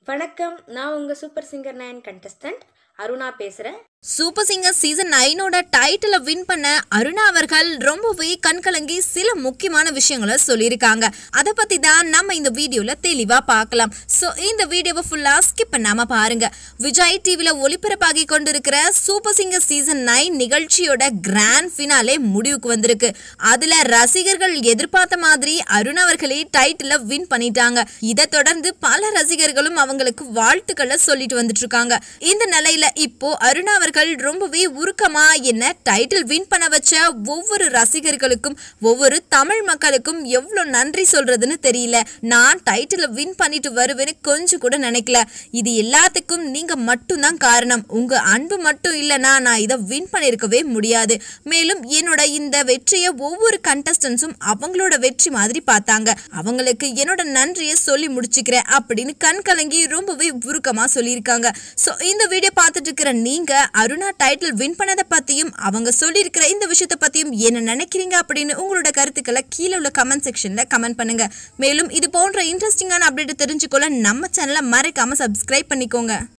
வணக்கம் நான் உங்கள் super singer nine contestant Aruna பேசுகிறேன் சூப்பர் சிங்கர் சீசன் நைனோட டைட்டிலை வின் பண்ண அருணா அவர்கள் ரொம்பவே கண்கலங்கி சில முக்கியமான விஷயங்களை சொல்லியிருக்காங்க அதை பத்தி தான் நம்ம இந்த வீடியோல தெளிவா பார்க்கலாம் ஸோ இந்த வீடியோவை ஃபுல்லா ஸ்கிப் பண்ணாம பாருங்க விஜய் டிவில ஒளிபரப்பாகி கொண்டிருக்கிற சூப்பர் சிங்கர் சீசன் நைன் நிகழ்ச்சியோட கிராண்ட் ஃபினாலே முடிவுக்கு வந்திருக்கு அதுல ரசிகர்கள் எதிர்பார்த்த மாதிரி அருண் அவர்களே டைட்டில வின் பண்ணிட்டாங்க இதை தொடர்ந்து பல ரசிகர்களும் அவங்களுக்கு வாழ்த்துக்களை சொல்லிட்டு வந்துட்டு இருக்காங்க இந்த நிலையில இப்போ அருணா அவர்கள் ரொம்பவே உருக்கமா என்ன டைட்டில் வின் பண்ண வச்ச ஒவ்வொரு ரசிகர்களுக்கும் ஒவ்வொரு தமிழ் மக்களுக்கும் எவ்வளவு நன்றி சொல்றதுன்னு தெரியல நான் டைட்டில் வின் பண்ணிட்டு வருவேன்னு கொஞ்சம் கூட நினைக்கல இது எல்லாத்துக்கும் நீங்க மட்டும்தான் காரணம் உங்க அன்பு மட்டும் இல்லைன்னா நான் இதை வின் பண்ணியிருக்கவே முடியாது மேலும் என்னோட இந்த வெற்றியை ஒவ்வொரு கண்டஸ்டன்ஸும் அவங்களோட வெற்றி மாதிரி பார்த்தாங்க அவங்களுக்கு என்னோட நன்றியை சொல்லி முடிச்சுக்கிறேன் அப்படின்னு கண் கலங்கி ரொம்பவே உருக்கமா சொல்லியிருக்காங்க ஸோ இந்த வீடியோ பார்த்துட்டு இருக்கிற நீங்க அருணா டைட்டில் வின் பண்ணதை பத்தியும் அவங்க சொல்லியிருக்கிற இந்த விஷயத்தை பத்தியும் என்ன நினைக்கிறீங்க அப்படின்னு உங்களோட கருத்துக்களை கீழே உள்ள கமெண்ட் செக்ஷன்ல கமெண்ட் பண்ணுங்க மேலும் இது போன்ற இன்ட்ரெஸ்டிங்கான அப்டேட் தெரிஞ்சுக்கொள்ள நம்ம சேனலை மறக்காம சப்ஸ்கிரைப் பண்ணிக்கோங்க